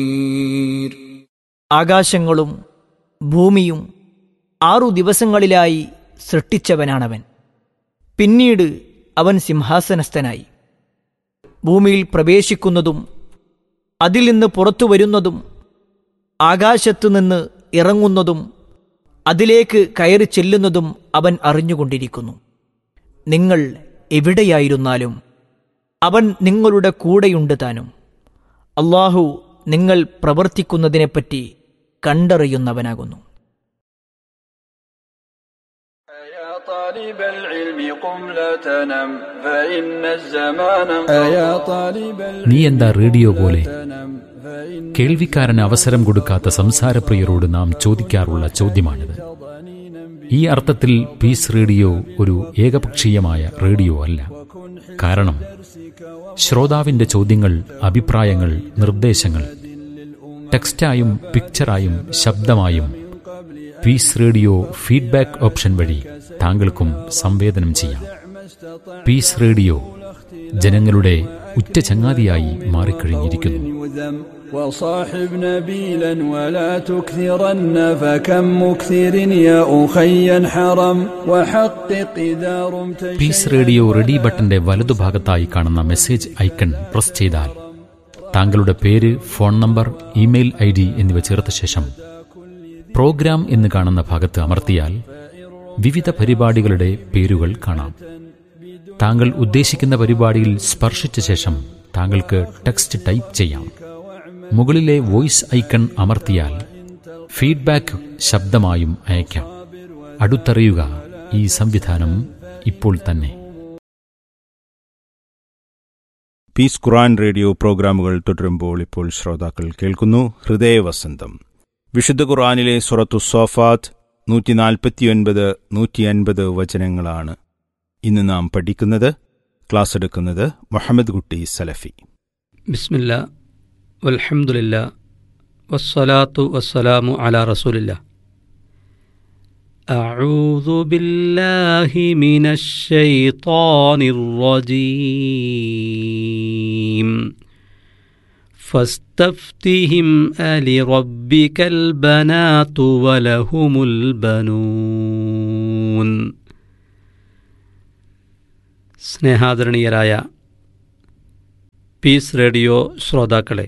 ആകാശങ്ങളും ഭൂമിയും ആറു ദിവസങ്ങളിലായി സൃഷ്ടിച്ചവനാണവൻ പിന്നീട് അവൻ സിംഹാസനസ്ഥനായി ഭൂമിയിൽ പ്രവേശിക്കുന്നതും അതിൽ നിന്ന് പുറത്തു വരുന്നതും ആകാശത്തു നിന്ന് ഇറങ്ങുന്നതും അതിലേക്ക് കയറി ചെല്ലുന്നതും അവൻ അറിഞ്ഞുകൊണ്ടിരിക്കുന്നു നിങ്ങൾ എവിടെയായിരുന്നാലും അവൻ നിങ്ങളുടെ കൂടെയുണ്ട് താനും അള്ളാഹു നിങ്ങൾ പ്രവർത്തിക്കുന്നതിനെപ്പറ്റി കണ്ടറിയുന്നവനാകുന്നു يا طالب العلم قم لا تنم فإن الزمان يا طالب നീ എന്താ റേഡിയോ പോലെ تنم فإن കേൾവിക്കാരന് അവസരം കൊടുക്കാത്ത സംസാരപ്രിയരോട് നാം ചോദിക്കാറുള്ള ചോദ്യമാണിത് ഈ അർത്ഥത്തിൽ പീസ് റേഡിയോ ഒരു ഏകപക്ഷീയമായ റേഡിയോ അല്ല കാരണം ശ്രോതാവിന്റെ ചോദ്യങ്ങൾ അഭിപ്രായങ്ങൾ നിർദ്ദേശങ്ങൾ ടെക്സ്റ്റായും പിക്ചറായും ശബ്ദമായും പീസ് റേഡിയോ ഫീഡ്ബാക്ക് ഓപ്ഷൻ വഴി താങ്കൾക്കും സംവേദനം ചെയ്യാം പീസ് റേഡിയോ ജനങ്ങളുടെ ഉറ്റ ചങ്ങാതിയായി മാറിക്കഴിഞ്ഞിരിക്കുന്നു يذم وصاحب نبيلا ولا تكثرن فكم مكثر يا أخي حرم وحقق إذا رمت പീസ് റേഡിയോ റെഡി ബട്ടന്റെ വലതുഭാഗത്തായി കാണുന്ന മെസ്സേജ് ഐക്കൺ പ്രസ് ചെയ്താൽ താങ്കളുടെ പേര് phone number email I D എന്നിവ ചേർത്ത ശേഷം പ്രോഗ്രാം എന്ന് കാണുന്ന ഭാഗത്ത് അമർത്തിയാൽ വിവിധ പരിപാടികളുടെ പേരുകൾ കാണാം താങ്കൾ ഉദ്ദേശിക്കുന്ന പരിപാടിയിൽ സ്പർശിച്ച ശേഷം താങ്കൾക്ക് ടെക്സ്റ്റ് ടൈപ്പ് ചെയ്യാം മുകളിലെ വോയിസ് ഐക്കൺ അമർത്തിയാൽ ഫീഡ്ബാക്ക് ശബ്ദമായും അയക്കാം അടുത്തറിയുക ഈ സംവിധാനം ഇപ്പോൾ തന്നെ പീസ് ഖുറാൻ റേഡിയോ പ്രോഗ്രാമുകൾ തുടരുമ്പോൾ ഇപ്പോൾ ശ്രോതാക്കൾ കേൾക്കുന്നു ഹൃദയവസന്തം വിശുദ്ധ ഖുറാനിലെ സുറത്തു സോഫാത്ത് നൂറ്റി നാൽപ്പത്തിയൊൻപത് നൂറ്റി അൻപത് വചനങ്ങളാണ് ഇന്ന് നാം പഠിക്കുന്നത് ക്ലാസ് എടുക്കുന്നത് മുഹമ്മദ് കുട്ടി സലഫി ബിസ്മില്ല വൽഹംദുലില്ല വസ്സലാത്തു വസ്സലാമു അലാ റസൂലില്ല أعوذ بالله من الشيطان الرجيم فاستفتهم ألربك البنات ولهم البنون സ്നേഹാദരണീയരായ പീസ് റേഡിയോ ശ്രോതാക്കളെ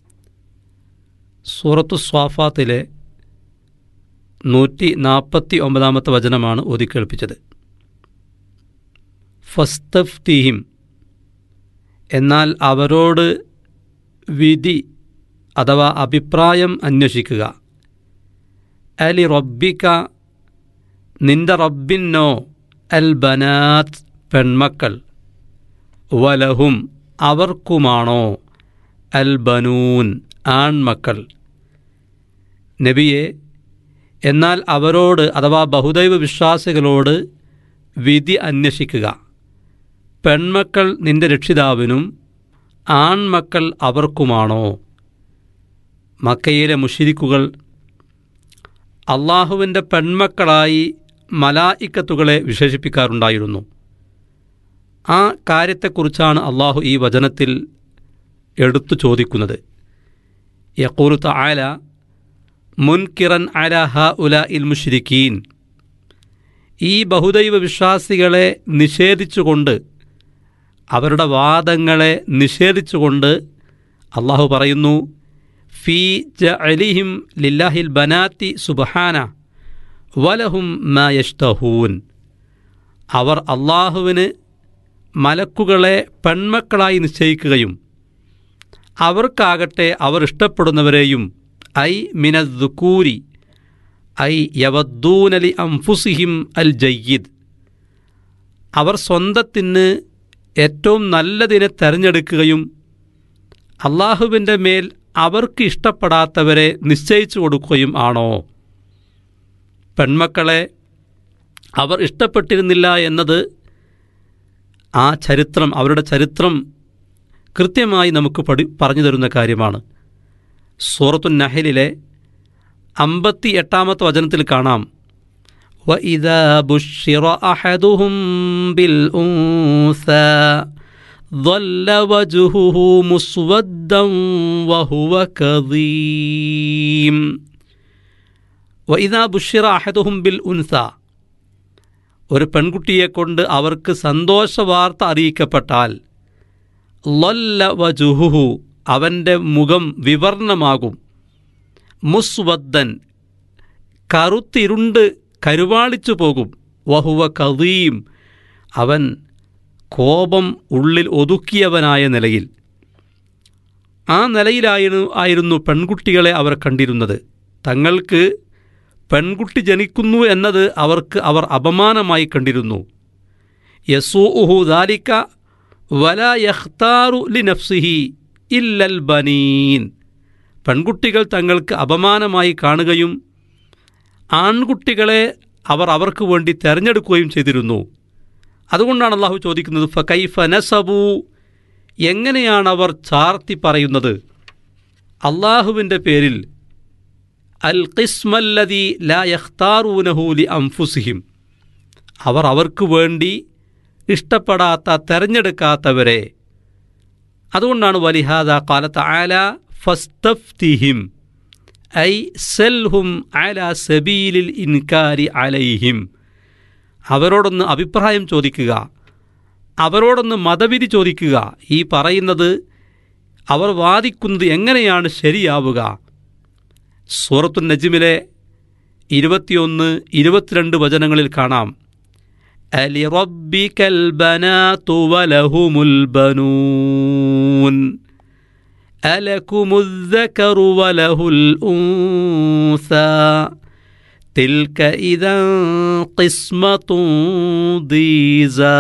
സൂറത്തു സ്വാഫാത്തിലെ നൂറ്റി നാൽപ്പത്തി ഒമ്പതാമത്തെ വചനമാണ് ഓതിക്കേൾപ്പിച്ചത് ഫസ്തഫ്തീഹിം എന്നാൽ അവരോട് വിധി അഥവാ അഭിപ്രായം അന്വേഷിക്കുക അലി റബ്ബിക്ക നിന്റെ റബ്ബിന്നോ അൽ ബനാത്ത് പെൺമക്കൾ വലഹും അവർക്കുമാണോ അൽ ബനൂൻ ആൺമക്കൾ നബിയെ എന്നാൽ അവരോട് അഥവാ ബഹുദൈവ വിശ്വാസികളോട് വിധി അന്വേഷിക്കുക പെൺമക്കൾ നിന്റെ രക്ഷിതാവിനും ആൺമക്കൾ അവർക്കുമാണോ മക്കയിലെ മുഷിരിക്കുകൾ അള്ളാഹുവിൻ്റെ പെൺമക്കളായി മലായിക്കത്തുകളെ വിശേഷിപ്പിക്കാറുണ്ടായിരുന്നു ആ കാര്യത്തെക്കുറിച്ചാണ് അള്ളാഹു ഈ വചനത്തിൽ എടുത്തു ചോദിക്കുന്നത് യക്കൂലു തആല മുൻകിറൻ അല ഹ ഉല ഇൽ മുഷ്രിക്കീൻ ഈ ബഹുദൈവ വിശ്വാസികളെ നിഷേധിച്ചുകൊണ്ട് അവരുടെ വാദങ്ങളെ നിഷേധിച്ചുകൊണ്ട് അള്ളാഹു പറയുന്നു ഫീ ജഅലിഹിം ലില്ലാഹിൽ ബനാത്തി സുബഹാന വലഹും മാ യഷ്തഹൂൻ അവർ അള്ളാഹുവിന് മലക്കുകളെ പെൺമക്കളായി നിശ്ചയിക്കുകയും അവർക്കാകട്ടെ അവർ ഇഷ്ടപ്പെടുന്നവരെയും ഐ മിനദ്ദുക്കൂരി ഐ യവദ്ദൂനലി അംഫുസിഹിം അൽ ജയ്യിദ് അവർ സ്വന്തത്തിന് ഏറ്റവും നല്ലതിനെ തെരഞ്ഞെടുക്കുകയും അള്ളാഹുവിൻ്റെ മേൽ അവർക്ക് ഇഷ്ടപ്പെടാത്തവരെ നിശ്ചയിച്ചു കൊടുക്കുകയും ആണോ പെൺമക്കളെ അവർ ഇഷ്ടപ്പെട്ടിരുന്നില്ല എന്നത് ആ ചരിത്രം അവരുടെ ചരിത്രം കൃത്യമായി നമുക്ക് പഠി പറഞ്ഞു തരുന്ന കാര്യമാണ് സൂറത്തു നഹലിലെ അമ്പത്തി എട്ടാമത്തെ വചനത്തിൽ കാണാം وَإِذَا بُشِّرَ أَحَدُهُم بِالْأُنثَى ظل وجهه مسودا وهو كظيم وإذا بشر أحدهم بالأنثى ഒരു പെൺകുട്ടിയെ കൊണ്ട് അവർക്ക് സന്തോഷ വാർത്ത അറിയിക്കപ്പെട്ടാൽ ലൊല്ല വജുഹുഹു അവൻ്റെ മുഖം വിവർണമാകും മുസ്വദ്ദൻ കറുത്തിരുണ്ട് കരുവാളിച്ചു പോകും വഹുവ കതീം അവൻ കോപം ഉള്ളിൽ ഒതുക്കിയവനായ നിലയിൽ ആ നിലയിലായിരുന്നു ആയിരുന്നു പെൺകുട്ടികളെ അവർ കണ്ടിരുന്നത് തങ്ങൾക്ക് പെൺകുട്ടി ജനിക്കുന്നു എന്നത് അവർക്ക് അവർ അപമാനമായി കണ്ടിരുന്നു യസൂഹു ദാലിക്ക വല യഖ്താറു ലി നഫ്സിഹി ഇല്ലൽ ബനീൻ പെൺകുട്ടികൾ തങ്ങൾക്ക് അപമാനമായി കാണുകയും ആൺകുട്ടികളെ അവർ അവർക്ക് വേണ്ടി തിരഞ്ഞെടുക്കുകയും ചെയ്തിരുന്നു അതുകൊണ്ടാണ് അള്ളാഹു ചോദിക്കുന്നത് ഫൈഫ നസബു എങ്ങനെയാണ് അവർ ചാർത്തി പറയുന്നത് അള്ളാഹുവിൻ്റെ പേരിൽ അൽ ഖിസ്മല്ലതി ലാ യഖ്താറൂനഹൂലി അംഫുസിഹിം അവർ അവർക്ക് വേണ്ടി ഇഷ്ടപ്പെടാത്ത തെരഞ്ഞെടുക്കാത്തവരെ അതുകൊണ്ടാണ് വലിഹാദ കാലത്ത് ആല ഫസ്തഫ്തിഹിം ഐ സെൽഹും അല സബീലിൽ ഇൻകാരി അലൈഹിം അവരോടൊന്ന് അഭിപ്രായം ചോദിക്കുക അവരോടൊന്ന് മതവിധി ചോദിക്കുക ഈ പറയുന്നത് അവർ വാദിക്കുന്നത് എങ്ങനെയാണ് ശരിയാവുക സൂറത്തു നജ്മിലെ ഇരുപത്തിയൊന്ന് ഇരുപത്തിരണ്ട് വചനങ്ങളിൽ കാണാം അലി റബ്ബിക്കൽ ബനാതു വലഹുമുൽ ബനൂൻ ألكم الذكر وله الأنثى تلك إذا قسمة ضيزى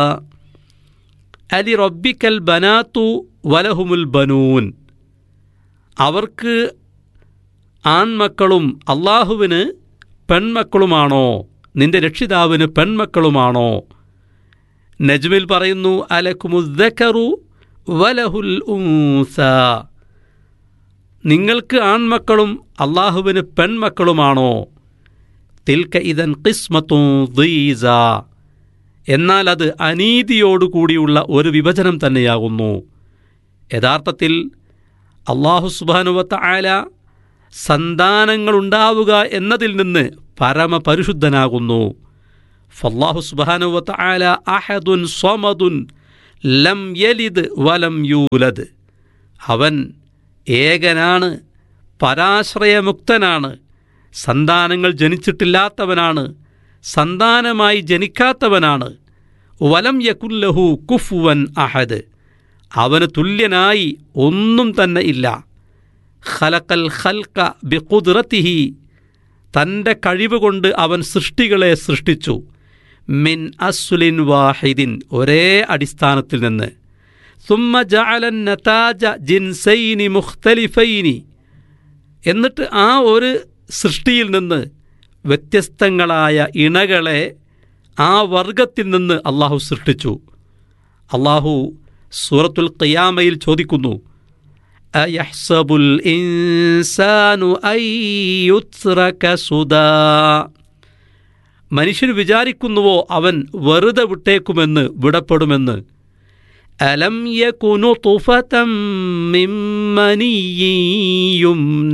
അലി റബ്ബിക്കൽ ബനാത്തു വലഹുമുൽ ബനൂൻ അവർക്ക് ആൺമക്കളും അള്ളാഹുവിന് പെൺമക്കളുമാണോ നിന്റെ രക്ഷിതാവിന് പെൺമക്കളുമാണോ നജ്മിൽ പറയുന്നു അലക്കുമുദ്ദക്കറു വലഹുൽ ഊസ നിങ്ങൾക്ക് ആൺമക്കളും അള്ളാഹുവിന് പെൺമക്കളുമാണോ തിൽക്ക ഇതൻ കിസ്മത്തും ദീസ എന്നാൽ അത് അനീതിയോടുകൂടിയുള്ള ഒരു വിഭജനം തന്നെയാകുന്നു യഥാർത്ഥത്തിൽ അള്ളാഹു സുബാനുവത്ത ആല സന്താനങ്ങളുണ്ടാവുക എന്നതിൽ നിന്ന് പരമപരിശുദ്ധനാകുന്നു ഫല്ലാഹു സുബാനുവത്ത ആല അഹദുൻ സ്വമദുൻ ലം യലിദ് വലം യൂലദ് അവൻ ഏകനാണ് പരാശ്രയമുക്തനാണ് സന്താനങ്ങൾ ജനിച്ചിട്ടില്ലാത്തവനാണ് സന്താനമായി ജനിക്കാത്തവനാണ് വലം യകുല്ലഹു കുഫുവൻ അഹദ് അവന് തുല്യനായി ഒന്നും തന്നെ ഇല്ല ഖലക്കൽ ഖൽക്ക ബിഖുദ്റത്തിഹി തൻ്റെ കഴിവ് കൊണ്ട് അവൻ സൃഷ്ടികളെ സൃഷ്ടിച്ചു മിൻ അസ്ലിൻ വാഹിദിൻ ഒരേ അടിസ്ഥാനത്തിൽ നിന്ന് സുമ്മ ജഅലൻ നതാജ ജിൻസൈനി മുഖ്തലിഫൈനി എന്നിട്ട് ആ ഒരു സൃഷ്ടിയിൽ നിന്ന് വ്യത്യസ്തങ്ങളായ ഇണകളെ ആ വർഗത്തിൽ നിന്ന് അള്ളാഹു സൃഷ്ടിച്ചു അള്ളാഹു സൂറത്തുൽ ഖിയാമയിൽ ചോദിക്കുന്നു അയഹ്സബുൽ ഇൻസാനു അയ്യുത്രക സുദാ മനുഷ്യൻ വിചാരിക്കുന്നുവോ അവൻ വെറുതെ വിട്ടേക്കുമെന്ന് വിടപ്പെടുമെന്ന് അലം യകുനു തുഫതം മിമ്മനിയുംന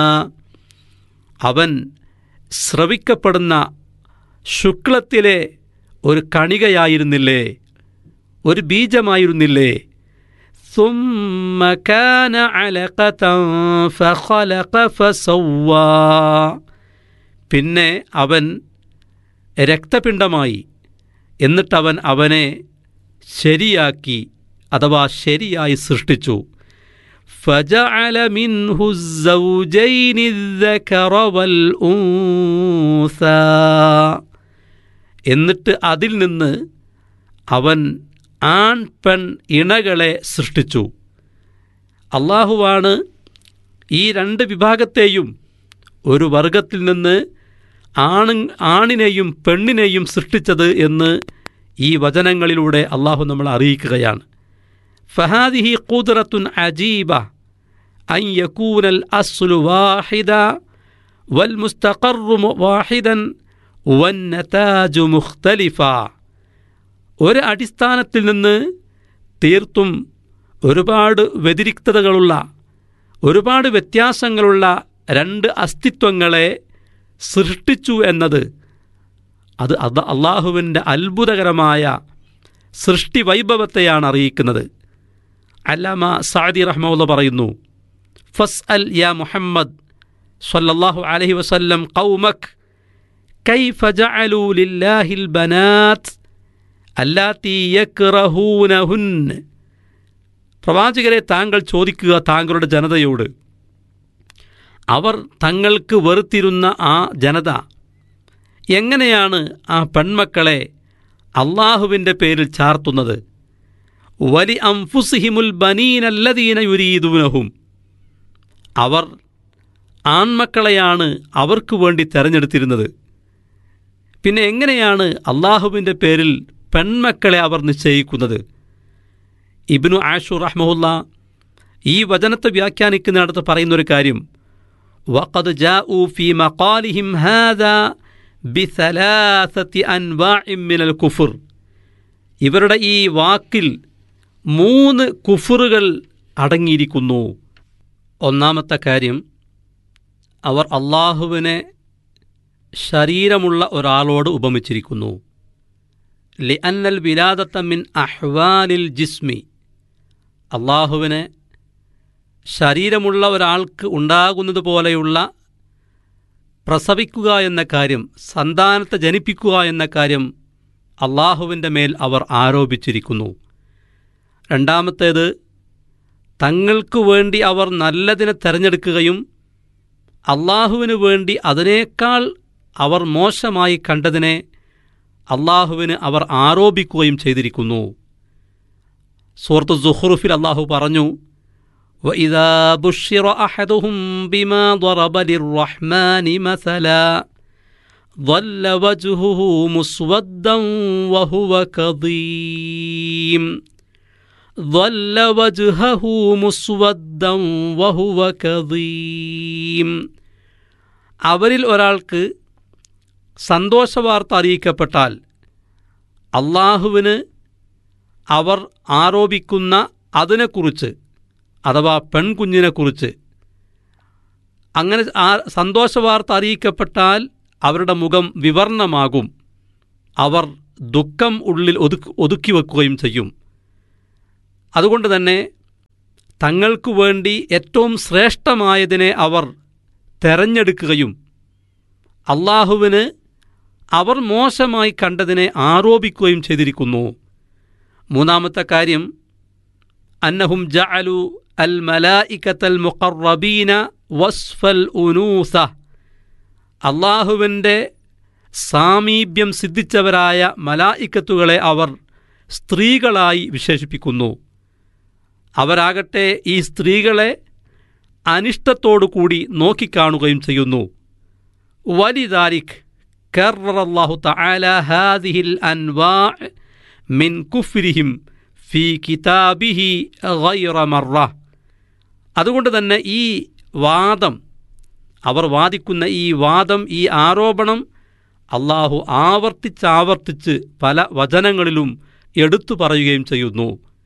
അവൻ സ്രവിക്കപ്പെടുന്ന ശുക്ലത്തിലെ ഒരു കണികയായിരുന്നില്ലേ ഒരു ബീജമായിരുന്നില്ലേ ثم كان علقة فخلق فسوى പിന്നെ അവൻ രക്തപിണ്ഡമായി എന്നിട്ടവൻ അവനെ ശരിയാക്കി അഥവാ ശരിയായി സൃഷ്ടിച്ചു فجعل منه الزوجين الذكر والأنثى എന്നിട്ട് അതിൽ നിന്ന് അവൻ ആൺ പെൺ ഇണകളെ സൃഷ്ടിച്ചു അള്ളാഹുവാണ് ഈ രണ്ട് വിഭാഗത്തെയും ഒരു വർഗത്തിൽ നിന്ന് ആണ് ആണിനെയും പെണ്ണിനെയും സൃഷ്ടിച്ചത് എന്ന് ഈ വചനങ്ങളിലൂടെ അള്ളാഹു നമ്മൾ അറിയിക്കുകയാണ് ഫഹാദിഹി ഖുദ്റത്തുൻ അജീബ അൻ യകൂനൽ അസ്ലു വാഹിദ വൽ മുസ്തഖറു വാഹിദൻ വന്നതാജു മുഖ്തലിഫ ഒരു അടിസ്ഥാനത്തിൽ നിന്ന് തീർത്തും ഒരുപാട് വ്യതിരിക്തതകളുള്ള ഒരുപാട് വ്യത്യാസങ്ങളുള്ള രണ്ട് അസ്തിത്വങ്ങളെ സൃഷ്ടിച്ചു എന്നത് അത് അത് അള്ളാഹുവിൻ്റെ അത്ഭുതകരമായ സൃഷ്ടി വൈഭവത്തെയാണ് അറിയിക്കുന്നത് അല്ലാമ സാദി റഹ്മുള്ള പറയുന്നു ഫസ് അൽ യാ മുഹമ്മദ് സല്ലല്ലാഹു അലൈഹി വസല്ലം ഖൗമക് കൈഫ ജഅലു ലില്ലാഹിൽ ബനാത്ത് അല്ലാത്തി യക്റഹൂനഹുൻ പ്രവാചകരെ താങ്കൾ ചോദിക്കുക താങ്കളുടെ ജനതയോട് അവർ തങ്ങൾക്ക് വെറുത്തിരുന്ന ആ ജനത എങ്ങനെയാണ് ആ പെൺമക്കളെ അള്ളാഹുവിൻ്റെ പേരിൽ ചാർത്തുന്നത് വലി അംഫുസിഹിമുൽ ബനീനല്ലദീന യുരീദൂനഹും അവർ ആൺമക്കളെയാണ് അവർക്ക് വേണ്ടി തെരഞ്ഞെടുത്തിരുന്നത് പിന്നെ എങ്ങനെയാണ് അള്ളാഹുവിൻ്റെ പേരിൽ പെൺമക്കളെ അവർ നിശ്ചയിക്കുന്നത് ഇബ്നു ആഷു റഹ്മുല്ല ഈ വചനത്തെ വ്യാഖ്യാനിക്കുന്നിടത്ത് പറയുന്നൊരു കാര്യം വഖദ് ജാഊ ഫീ മഖാലിഹിം ഹാദാ ബിസലാസത്തി അൻവാഇം മിനൽ കുഫുർ ഇവരുടെ ഈ വാക്കിൽ മൂന്ന് കുഫറുകൾ അടങ്ങിയിരിക്കുന്നു ഒന്നാമത്തെ കാര്യം അവർ അള്ളാഹുവിനെ ശരീരമുള്ള ഒരാളോട് ഉപമിച്ചിരിക്കുന്നു ലി അന്നൽ വിലാദത്ത മിൻ അഹ്വാലിൽ ജിസ്മി അള്ളാഹുവിനെ ശരീരമുള്ള ഒരാൾക്ക് ഉണ്ടാകുന്നത് പോലെയുള്ള പ്രസവിക്കുക എന്ന കാര്യം സന്താനത്തെ ജനിപ്പിക്കുക എന്ന കാര്യം അള്ളാഹുവിൻ്റെ മേൽ അവർ ആരോപിച്ചിരിക്കുന്നു രണ്ടാമത്തേത് തങ്ങൾക്ക് വേണ്ടി അവർ നല്ലതിനെ തിരഞ്ഞെടുക്കുകയും അള്ളാഹുവിന് വേണ്ടി അതിനേക്കാൾ അവർ മോശമായി കണ്ടതിനെ അള്ളാഹുവിന് അവർ ആരോപിക്കുകയും ചെയ്തിരിക്കുന്നു സൂറത്ത് സുഹ്റുഫിൽ അള്ളാഹു പറഞ്ഞു وإذا بشر أحدهم بما ضرب للرحمن مثلا ظل وجهه مسودا وهو كظيم ظل وجهه مسودا وهو كظيم അവരിൽ ഒരാൾക്ക് സന്തോഷവാർത്ത അറിയിക്കപ്പെട്ടാൽ അള്ളാഹുവിന് അവർ ആരോപിക്കുന്ന അതിനെക്കുറിച്ച് അഥവാ പെൺകുഞ്ഞിനെക്കുറിച്ച് അങ്ങനെ ആ സന്തോഷവാർത്ത അറിയിക്കപ്പെട്ടാൽ അവരുടെ മുഖം വിവർണമാകും അവർ ദുഃഖം ഉള്ളിൽ ഒതുക്കി ഒതുക്കി വെക്കുകയും ചെയ്യും അതുകൊണ്ട് തന്നെ തങ്ങൾക്കു വേണ്ടി ഏറ്റവും ശ്രേഷ്ഠമായതിനെ അവർ തെരഞ്ഞെടുക്കുകയും അള്ളാഹുവിന് അവർ മോശമായി കണ്ടതിനെ ആരോപിക്കുകയും ചെയ്തിരിക്കുന്നു മൂന്നാമത്തെ കാര്യം അന്നഹും ജഅലു അൽ മലായിക്കത്തൽ മുഖറബീന വസ്ഫൽ ഉനൂസ അള്ളാഹുവിൻ്റെ സാമീപ്യം സിദ്ധിച്ചവരായ മലായിക്കത്തുകളെ അവർ സ്ത്രീകളായി വിശേഷിപ്പിക്കുന്നു അവരാകട്ടെ ഈ സ്ത്രീകളെ അനിഷ്ടത്തോടു കൂടി നോക്കിക്കാണുകയും ചെയ്യുന്നു വലിദാരിഖ് കർറല്ലാഹു തആല ഹാദിഹിൽ അൻവാ മിൻ കുഫ്രിഹിം ഫി കിതാബിഹി ഗൈറ മറ അതുകൊണ്ട് തന്നെ ഈ വാദം അവർ വാദിക്കുന്ന ഈ വാദം ഈ ആരോപണം അള്ളാഹു ആവർത്തിച്ചാവർത്തിച്ച് പല വചനങ്ങളിലും എടുത്തു പറയുകയും ചെയ്യുന്നു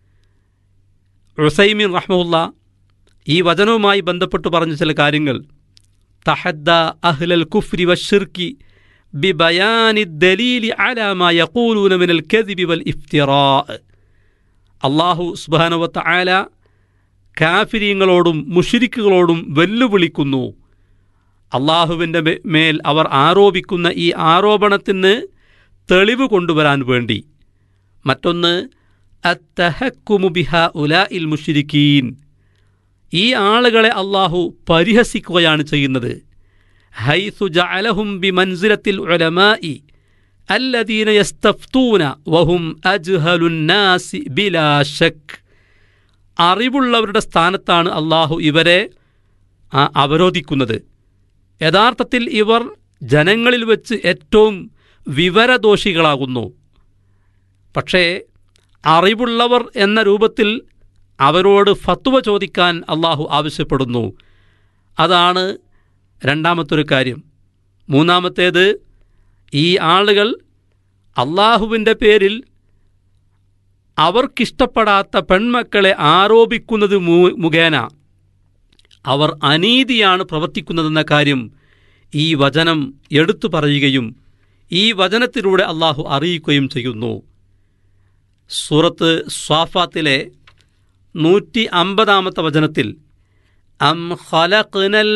ഉസൈമീൻ റഹ്മുല്ല ഈ വചനവുമായി ബന്ധപ്പെട്ട് പറഞ്ഞ ചില കാര്യങ്ങൾ തഹദ്ദ അഹ്ലൽ കുഫ്രി വഷിർക്കി ബിബയാനി ദലീലി അലാമ യഖൂലൂന മിനൽ കദിബി വൽ ഇഫ്തിറാ അള്ളാഹു സുബാനുവത്ത ആല കാഫിരീങ്ങളോടും മുഷിരിക്കുകളോടും വെല്ലുവിളിക്കുന്നു അള്ളാഹുവിൻ്റെ മേൽ അവർ ആരോപിക്കുന്ന ഈ ആരോപണത്തിന് തെളിവ് കൊണ്ടുവരാൻ വേണ്ടി മറ്റൊന്ന് അത്തഹക്കുമുബിഹ ഉല ഇൽ മുഷിരിക്കീൻ ഈ ആളുകളെ അള്ളാഹു പരിഹസിക്കുകയാണ് ചെയ്യുന്നത് ഹൈസു ജഅലഹും ബി മൻസിലത്തിൽ ഉലമായി അല്ലദീന യസ്തഫ്തൂന വഹും അജ്ഹലുന്നാസി ബിലാ ഷക്ക് അറിവുള്ളവരുടെ സ്ഥാനത്താണ് അള്ളാഹു ഇവരെ അവരോധിക്കുന്നത് യഥാർത്ഥത്തിൽ ഇവർ ജനങ്ങളിൽ വെച്ച് ഏറ്റവും വിവരദോഷികളാകുന്നു പക്ഷേ അറിവുള്ളവർ എന്ന രൂപത്തിൽ അവരോട് ഫത്വ ചോദിക്കാൻ അള്ളാഹു ആവശ്യപ്പെടുന്നു അതാണ് രണ്ടാമത്തൊരു കാര്യം മൂന്നാമത്തേത് ഈ ആളുകൾ അള്ളാഹുവിൻ്റെ പേരിൽ അവർക്കിഷ്ടപ്പെടാത്ത പെൺമക്കളെ ആരോപിക്കുന്നത് മു- മുഖേന അവർ അനീതിയാണ് പ്രവർത്തിക്കുന്നതെന്ന കാര്യം ഈ വചനം എടുത്തു പറയുകയും ഈ വചനത്തിലൂടെ അള്ളാഹു അറിയിക്കുകയും ചെയ്യുന്നു സൂറത്ത് സ്വാഫാത്തിലെ നൂറ്റി അമ്പതാമത്തെ വചനത്തിൽ അം ഖലഖ്നൽ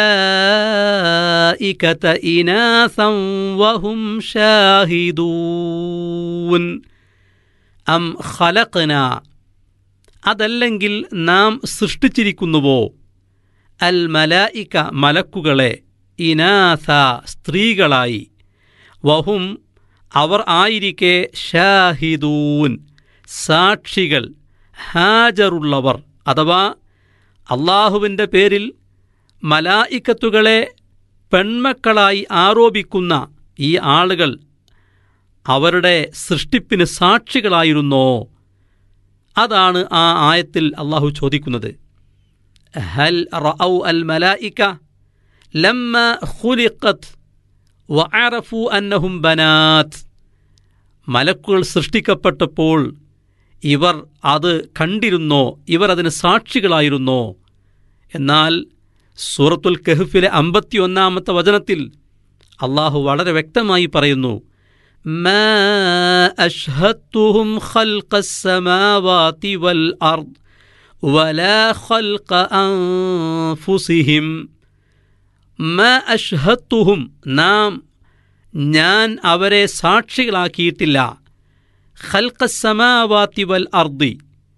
മലായികത ഇനാസൻ വഹും ഷാഹിദൂൻ അം ഖലഖ്ന അതല്ലെങ്കിൽ നാം സൃഷ്ടിച്ചിരിക്കുന്നുവോ അൽ മലായിക മലക്കുകളെ ഇനാസ സ്ത്രീകളായി വഹും അവർ ആയിരിക്കെ ഷാഹിദൂൻ സാക്ഷികൾ ഹാജറുള്ളവർ അഥവാ അള്ളാഹുവിൻ്റെ പേരിൽ മലായിക്കത്തുകളെ പെൺമക്കളായി ആരോപിക്കുന്ന ഈ ആളുകൾ അവരുടെ സൃഷ്ടിപ്പിന് സാക്ഷികളായിരുന്നോ അതാണ് ആ ആയത്തിൽ അള്ളാഹു ചോദിക്കുന്നത് ഹൽ റഔ അൽ മലായിക്ക ലമ്മ ഖുലിഖത് വഅറഫു അന്നഹും ബനാത്ത് മലക്കുകൾ സൃഷ്ടിക്കപ്പെട്ടപ്പോൾ ഇവർ അത് കണ്ടിരുന്നോ ഇവർ അതിന് സാക്ഷികളായിരുന്നോ എന്നാൽ സൂറത്തുൽ കഹഫിലെ അമ്പത്തിയൊന്നാമത്തെ വചനത്തിൽ അള്ളാഹു വളരെ വ്യക്തമായി പറയുന്നു ما أشهدتهم خلق السماوات والأرض ولا خلق أنفسهم ما أشهدتهم നാം ഞാൻ അവരെ സാക്ഷികളാക്കിയിട്ടില്ല ഖൽക്കസമാവാത്തി വൽ അർദി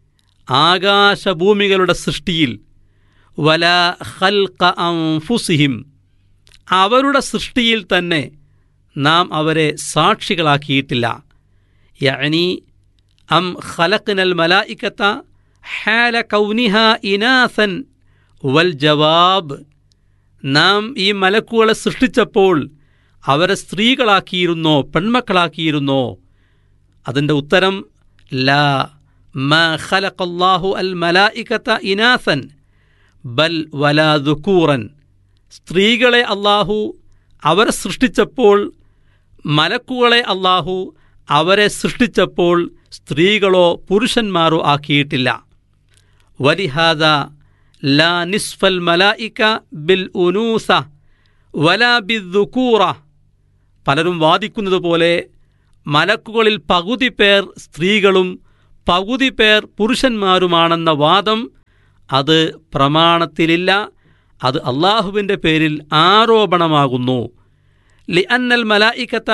ആകാശഭൂമികളുടെ സൃഷ്ടിയിൽ വല ഖൽക്ക അംഫുസിഹിം അവരുടെ സൃഷ്ടിയിൽ തന്നെ നാം അവരെ സാക്ഷികളാക്കിയിട്ടില്ല യഅനി അം ഖലഖ്നൽ മലായിക്കത്ത ഹാല കൗനിഹ ഇനാസൻ വൽ ജവാബ് നാം ഈ മലക്കുകളെ സൃഷ്ടിച്ചപ്പോൾ അവരെ സ്ത്രീകളാക്കിയിരുന്നോ പെൺമക്കളാക്കിയിരുന്നോ അതിൻ്റെ ഉത്തരം ലാ മ ഖലഖല്ലാഹു അൽ മലായിക്കത്ത ഇനാസൻ ബൽ വലാ ദുക്കൂറൻ സ്ത്രീകളെ അള്ളാഹു അവരെ സൃഷ്ടിച്ചപ്പോൾ മലക്കുകളെ അള്ളാഹു അവരെ സൃഷ്ടിച്ചപ്പോൾ സ്ത്രീകളോ പുരുഷന്മാരോ ആക്കിയിട്ടില്ല വലിഹാദ ലാ നിസ്ഫൽ മലായിക്ക ബിൽ ഉനൂസ വലാ ബിദ്ദുക്കൂറ പലരും വാദിക്കുന്നത് പോലെ മലക്കുകളിൽ പകുതി പേർ സ്ത്രീകളും പകുതി പേർ പുരുഷന്മാരുമാണെന്ന വാദം അത് പ്രമാണത്തിലില്ല അത് അള്ളാഹുവിൻ്റെ പേരിൽ ആരോപണമാകുന്നു ലി അന്നൽ മലായിക്കത്ത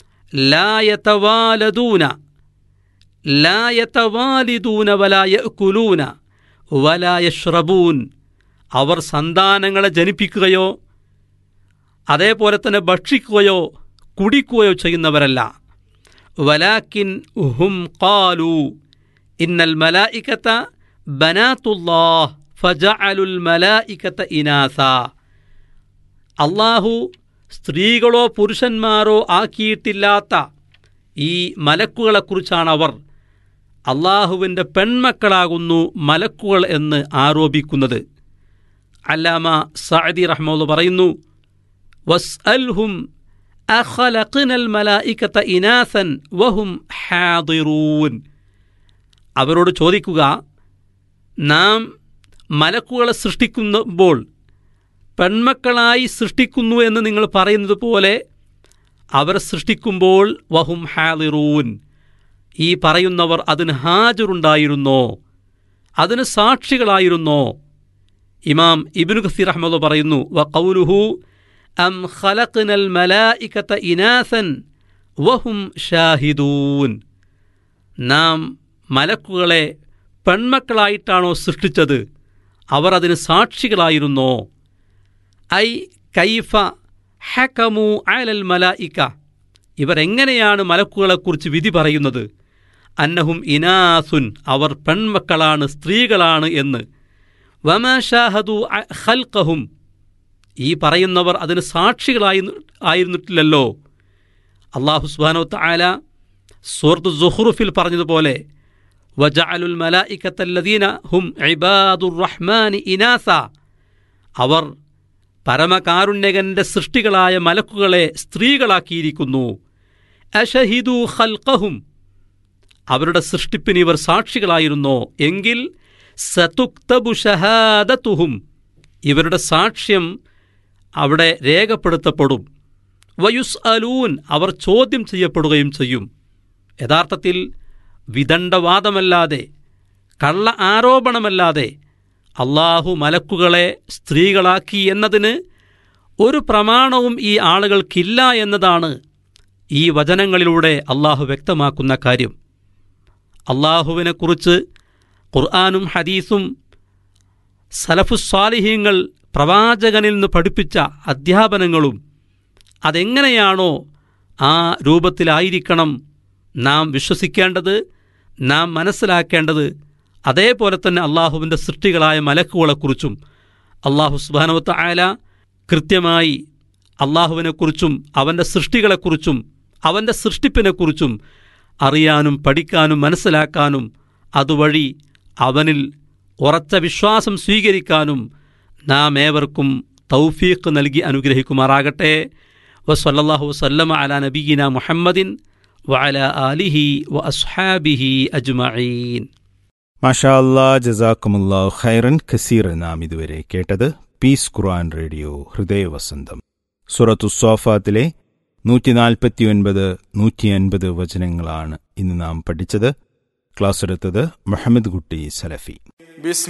ലായതവാലദൂന ലായതവാലിദൂന വലായക്കുലൂന വലായഷ്റബൂൻ അവർ സന്താനങ്ങളെ ജനിപ്പിക്കുകയോ അതേപോലെ തന്നെ ഭക്ഷിക്കുകയോ കുടിക്കുകയോ ചെയ്യുന്നവരല്ല വലാക്കിൻ ഹും കാലു ഇന്നൽ മലായിക്കത്ത ബനാത്തുല്ലാഹ് ഫജഅലുൽ മലായിക്കത്ത ഇനാസ അള്ളാഹു സ്ത്രീകളോ പുരുഷന്മാരോ ആക്കിയിട്ടില്ലാത്ത ഈ മലക്കുകളെക്കുറിച്ചാണ് അവർ അള്ളാഹുവിൻ്റെ പെൺമക്കളാകുന്നു മലക്കുകൾ എന്ന് ആരോപിക്കുന്നത് അല്ലാമ സഅദി റഹ്മുള്ള പറയുന്നു വസ് അൽഹും അഖലഖ്നൽ മലായിക്കത്ത ഇനാസൻ വഹും ഹാദിറൂൻ അവരോട് ചോദിക്കുക നാം മലക്കുകളെ സൃഷ്ടിക്കുമ്പോൾ പെൺമക്കളായി സൃഷ്ടിക്കുന്നു എന്ന് നിങ്ങൾ പറയുന്നത് പോലെ അവരെ സൃഷ്ടിക്കുമ്പോൾ വഹും ഹാദിറൂൻ ഈ പറയുന്നവർ അതിന് ഹാജറുണ്ടായിരുന്നോ അതിന് സാക്ഷികളായിരുന്നോ ഇമാം ഇബ്നു ഖസീർ അഹമ്മദ് പറയുന്നു വ കൗലുഹു അം ഖലഖ്നൽ മലായികത ഇനാസൻ വഹും ഷാഹിദൂൻ നാം മലക്കുകളെ പെൺമക്കളായിട്ടാണോ സൃഷ്ടിച്ചത് അവർ അതിന് സാക്ഷികളായിരുന്നോ ഐ കൈഫ ഹക്കമു അലൽ മലായിക്ക ഇവരെങ്ങനെയാണ് മലക്കുകളെക്കുറിച്ച് വിധി പറയുന്നത് അന്നഹും ഇനാസുൻ അവർ പെൺമക്കളാണ് സ്ത്രീകളാണ് എന്ന് വമഷാഹദു ഖൽഖഹും ഈ പറയുന്നവർ അതിന് സാക്ഷികളായി ആയിരുന്നിട്ടില്ലല്ലോ അള്ളാഹു സുബാനോ താല സൂറത്ത് സുഹ്റുഫിൽ പറഞ്ഞതുപോലെ വജഅലുൽ മലായിക്കത്തല്ലദീന ഹും ഇബാദുർ റഹ്മാനി ഇനാസ അവർ പരമകാരുണ്യകന്റെ സൃഷ്ടികളായ മലക്കുകളെ സ്ത്രീകളാക്കിയിരിക്കുന്നു അഷഹിദു ഖൽഖഹും അവരുടെ സൃഷ്ടിപ്പിന് ഇവർ സാക്ഷികളായിരുന്നോ എങ്കിൽ സതുക്തബു ഷഹാദത്തുഹും ഇവരുടെ സാക്ഷ്യം അവിടെ രേഖപ്പെടുത്തപ്പെടും വയുസ് അലൂൻ അവർ ചോദ്യം ചെയ്യപ്പെടുകയും ചെയ്യും യഥാർത്ഥത്തിൽ വിദണ്ഡവാദമല്ലാതെ കള്ള ആരോപണമല്ലാതെ അള്ളാഹു മലക്കുകളെ സ്ത്രീകളാക്കി എന്നതിന് ഒരു പ്രമാണവും ഈ ആളുകൾക്കില്ല എന്നതാണ് ഈ വചനങ്ങളിലൂടെ അള്ളാഹു വ്യക്തമാക്കുന്ന കാര്യം അള്ളാഹുവിനെക്കുറിച്ച് ഖുർആാനും ഹദീസും സലഫുസ്വാലിഹീങ്ങൾ പ്രവാചകനിൽ നിന്ന് പഠിപ്പിച്ച അധ്യാപനങ്ങളും അതെങ്ങനെയാണോ ആ രൂപത്തിലായിരിക്കണം നാം വിശ്വസിക്കേണ്ടത് നാം മനസ്സിലാക്കേണ്ടത് അതേപോലെ തന്നെ അള്ളാഹുവിൻ്റെ സൃഷ്ടികളായ മലക്കുകളെക്കുറിച്ചും അള്ളാഹു സുബാനവത്ത ആല കൃത്യമായി അള്ളാഹുവിനെക്കുറിച്ചും അവൻ്റെ സൃഷ്ടികളെക്കുറിച്ചും അവൻ്റെ സൃഷ്ടിപ്പിനെക്കുറിച്ചും അറിയാനും പഠിക്കാനും മനസ്സിലാക്കാനും അതുവഴി അവനിൽ ഉറച്ച വിശ്വാസം സ്വീകരിക്കാനും നാം ഏവർക്കും തൗഫീഖ് നൽകി അനുഗ്രഹിക്കുമാറാകട്ടെ വസല്ലാഹു വസല്ലമ അല നബീന മുഹമ്മദിൻ വഅല ആലിഹി വ അസ്ഹാബിഹി അജ്മഈൻ മാഷാ അല്ലാ ജസാക്കുമുല്ലാ ഖൈറൻ ഖസീർ നാം ഇതുവരെ കേട്ടത് പീസ് ഖുർആൻ റേഡിയോ ഹൃദയവസന്തം സുറത്തു സോഫാത്തിലെ നൂറ്റി നാൽപ്പത്തിയൊൻപത് നൂറ്റി അൻപത് വചനങ്ങളാണ് ഇന്ന് നാം പഠിച്ചത് ക്ലാസ് എടുത്തത് മുഹമ്മദ് കുട്ടി സലഫി